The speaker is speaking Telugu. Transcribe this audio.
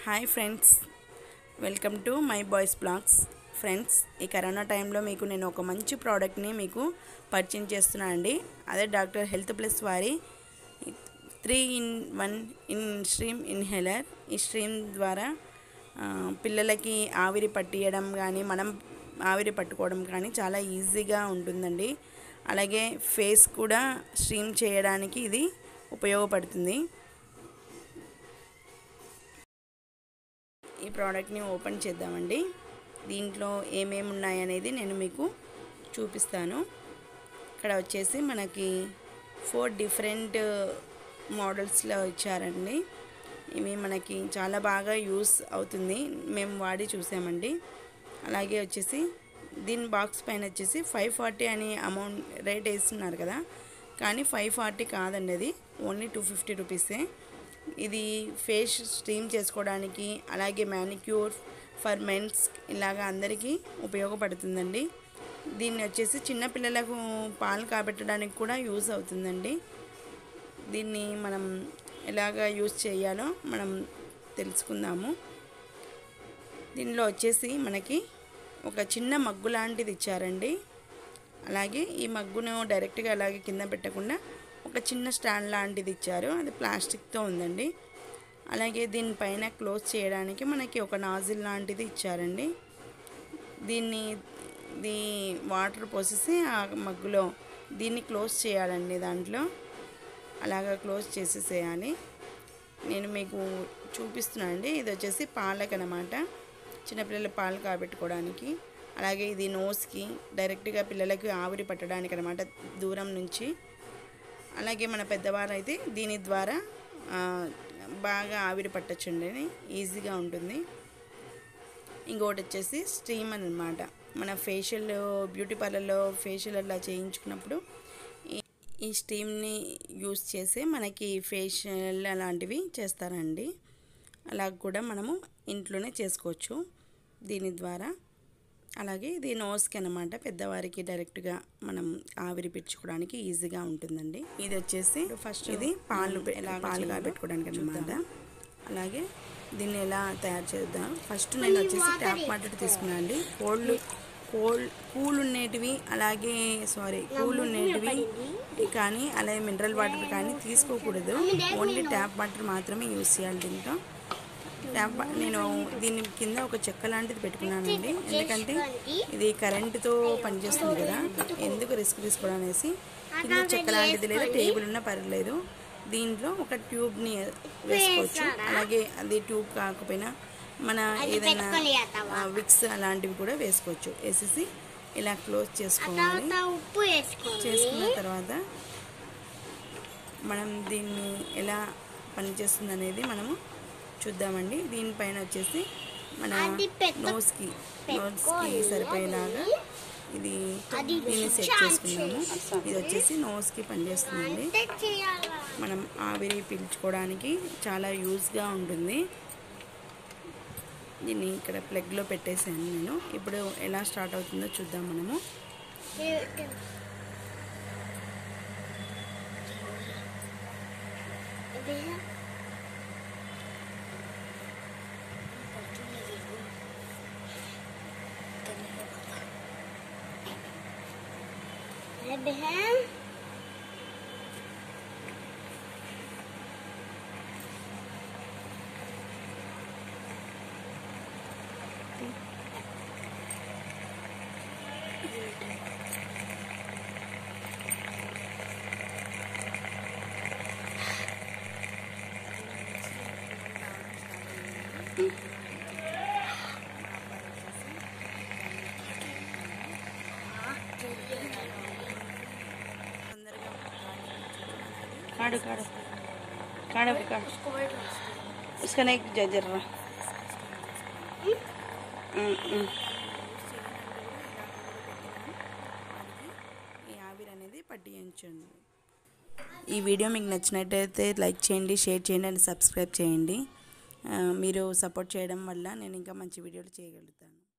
hi friends welcome to my boys blogs friends ఈ కరోనా టైంలో మీకు నేను ఒక మంచి ప్రోడక్ట్ని మీకు పరిచయం చేస్తున్నాను అండి అదే డాక్టర్ హెల్త్ ప్లస్ వారి three in one in stream inhaler ఈ స్ట్రీమ్ ద్వారా ఆ, పిల్లలకి ఆవిరి పట్టియడం కానీ మనం ఆవిరి పట్టుకోవడం కానీ చాలా ఈజీగా ఉంటుందండి అలాగే ఫేస్ కూడా స్ట్రీమ్ చేయడానికి ఇది ఉపయోగపడుతుంది ఈ ప్రోడక్ట్ని ఓపెన్ చేద్దామండి దీంట్లో ఏమేమి ఉన్నాయనేది నేను మీకు చూపిస్తాను ఇక్కడ వచ్చేసి మనకి ఫోర్ డిఫరెంట్ మోడల్స్లో ఇచ్చారండి ఇవి మనకి చాలా బాగా యూస్ అవుతుంది మేము వాడి చూసామండి అలాగే వచ్చేసి దీని బాక్స్ పైన వచ్చేసి ఫైవ్ ఫార్టీ అని అమౌంట్ రేట్ వేస్తున్నారు కదా కానీ ఫైవ్ ఫార్టీ కాదండి అది ఓన్లీ టూ ఫిఫ్టీ రూపీసే ఇది ఫేస్ స్ట్రీమ్ చేసుకోవడానికి అలాగే మ్యానిక్యూర్ ఫర్ మెన్స్ ఇలాగ అందరికీ ఉపయోగపడుతుందండి దీన్ని వచ్చేసి చిన్నపిల్లలకు పాలు కాబెట్టడానికి కూడా యూజ్ అవుతుందండి దీన్ని మనం ఎలాగ యూజ్ చేయాలో మనం తెలుసుకుందాము దీనిలో వచ్చేసి మనకి ఒక చిన్న మగ్గు లాంటిది ఇచ్చారండి అలాగే ఈ మగ్గును డైరెక్ట్గా అలాగే కింద పెట్టకుండా ఒక చిన్న స్టాండ్ లాంటిది ఇచ్చారు అది ప్లాస్టిక్తో ఉందండి అలాగే దీనిపైన క్లోజ్ చేయడానికి మనకి ఒక నాజిల్ లాంటిది ఇచ్చారండి దీన్ని దీ వాటర్ పోసేసి ఆ మగ్గులో దీన్ని క్లోజ్ చేయాలండి దాంట్లో అలాగా క్లోజ్ చేసేసేయాలి నేను మీకు చూపిస్తున్నాను అండి ఇది వచ్చేసి పాలకు అనమాట చిన్నపిల్లల పాలు కాబెట్టుకోవడానికి అలాగే ఇది నోస్కి డైరెక్ట్గా పిల్లలకి ఆవిరి పట్టడానికి అనమాట దూరం నుంచి అలాగే మన పెద్దవారు అయితే దీని ద్వారా ఆ, బాగా ఆవిరి పట్టచ్చండి ఈజీగా ఉంటుంది ఇంకొకటి వచ్చేసి స్టీమ్ అనమాట మన ఫేషియల్ బ్యూటీ పార్లర్లో ఫేషియల్ అలా చేయించుకున్నప్పుడు ఈ- ఈ స్టీమ్ని యూస్ చేసి మనకి ఫేషియల్ అలాంటివి చేస్తారండి అలా కూడా మనము ఇంట్లోనే చేసుకోవచ్చు దీని ద్వారా అలాగే ఇది నోస్కి అనమాట పెద్దవారికి డైరెక్ట్గా మనం ఆవిరి పీల్చుకోవడానికి ఈజీగా ఉంటుందండి ఇది వచ్చేసి ఫస్ట్ ఇది పాలు పె- పాలు కాబెట్టుకోవడానికి అనమాట అలాగే దీన్ని ఎలా తయారు చేద్దాం ఫస్ట్ నేను వచ్చేసి ట్యాప్ వాటర్ తీసుకున్నాను అండి కోల్డ్ కోల్డ్ కూల్ ఉండేటివి అలాగే సారీ కూల్ ఉండేటివి కానీ అలాగే మినరల్ వాటర్ కానీ తీసుకోకూడదు ఓన్లీ ట్యాప్ వాటర్ మాత్రమే యూస్ చేయాలి దీంట్లో ట్యాప్ వా- నేను దీని కింద ఒక చెక్క లాంటిది పెట్టుకున్నానండి ఎందుకంటే ఇది కరెంటుతో పనిచేస్తుంది కదా ఎందుకు రిస్క్ తీసుకోవడం అనేసి కింద చెక్క లాంటిది లేదా టేబుల్ ఉన్నా పర్లేదు దీంట్లో ఒక ట్యూబ్ని వేసుకోవచ్చు అలాగే అది ట్యూబ్ కాకపోయినా మన ఏదైనా విక్స్ అలాంటివి కూడా వేసుకోవచ్చు వేసేసి ఇలా క్లోజ్ చేసుకోవాలి తర్వాత ఉప్పు వేసుకోండి చేసుకున్న తర్వాత మనం దీన్ని ఎలా పనిచేస్తుంది అనేది మనము చూద్దామండి దీనిపైన వచ్చేసి మన అది పెట్ట- నోస్కి నోస్కి సరిపోయేలాగా ఇది దీన్ని సెట్ చేసుకున్నాము ఇది వచ్చేసి నోస్కి పనిచేస్తుందండి అంతే చేయాలా మనం ఆవిరి పీల్చుకోవడానికి చాలా యూజ్గా ఉంటుంది దీన్ని ఇక్కడ ప్లగ్లో పెట్టేసాను నేను ఇప్పుడు ఎలా స్టార్ట్ అవుతుందో చూద్దాం మనము बहन काढ़ो काढ़ो काढ़ो के काढ़ो उसका नहीं जजर रहा ఈ ఆవిరి అనేది పట్టించండి ఈ వీడియో మీకు నచ్చినట్టయితే లైక్ చేయండి షేర్ చేయండి అండ్ సబ్స్క్రైబ్ చేయండి ఆ, మీరు సపోర్ట్ చేయడం వల్ల నేను ఇంకా మంచి వీడియోలు చేయగలుగుతాను